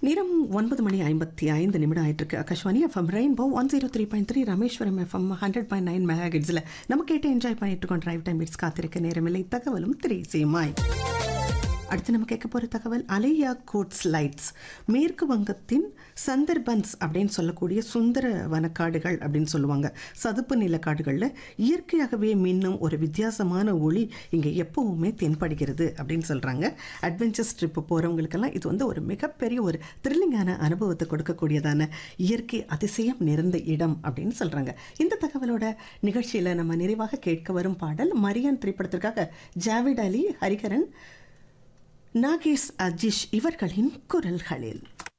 நேரம் ஒன்பது மணி ஐம்பத்தி ஐந்து நிமிடம் ஆயிட்டிருக்கு Akashvani FM Rainbow one zero three point three Rameswaram FM hundred point nine mega ஹெட்ஸில் நம்ம கேட்டு என்ஜாய் பண்ணிட்டு இருக்கோம் டிரைவ் டைம் மிட்ஸ் காத்திருக்க நேரமில்லை தகவலும் திரேசியமாய் அடுத்து நம்ம கேட்க போகிற தகவல் அலையா கோட்ஸ் லைட்ஸ் மேற்கு வங்கத்தின் சந்தர்பன்ஸ் அப்படின்னு சொல்லக்கூடிய சுந்தர வனக்காடுகள் அப்படின்னு சொல்லுவாங்க சதுப்பு நிலக்காடுகளில் இயற்கையாகவே மின்னும் ஒரு வித்தியாசமான ஒளி இங்கே எப்பவுமே தென்படுகிறது அப்படின்னு சொல்கிறாங்க அட்வென்ச்சர்ஸ் ட்ரிப்பு போகிறவங்களுக்கெல்லாம் இது வந்து ஒரு மிகப்பெரிய ஒரு த்ரில்லிங்கான அனுபவத்தை கொடுக்கக்கூடியதான இயற்கை அதிசயம் நிறைந்த இடம் அப்படின்னு சொல்கிறாங்க இந்த தகவலோட நிகழ்ச்சியில் நம்ம நிறைவாக கேட்க வரும் பாடல் மரியன் திரைப்படத்திற்காக ஜாவிட் அலி ஹரிகரன் நாகேஷ் அஜிஷ் இவர்களின் குரல்களில்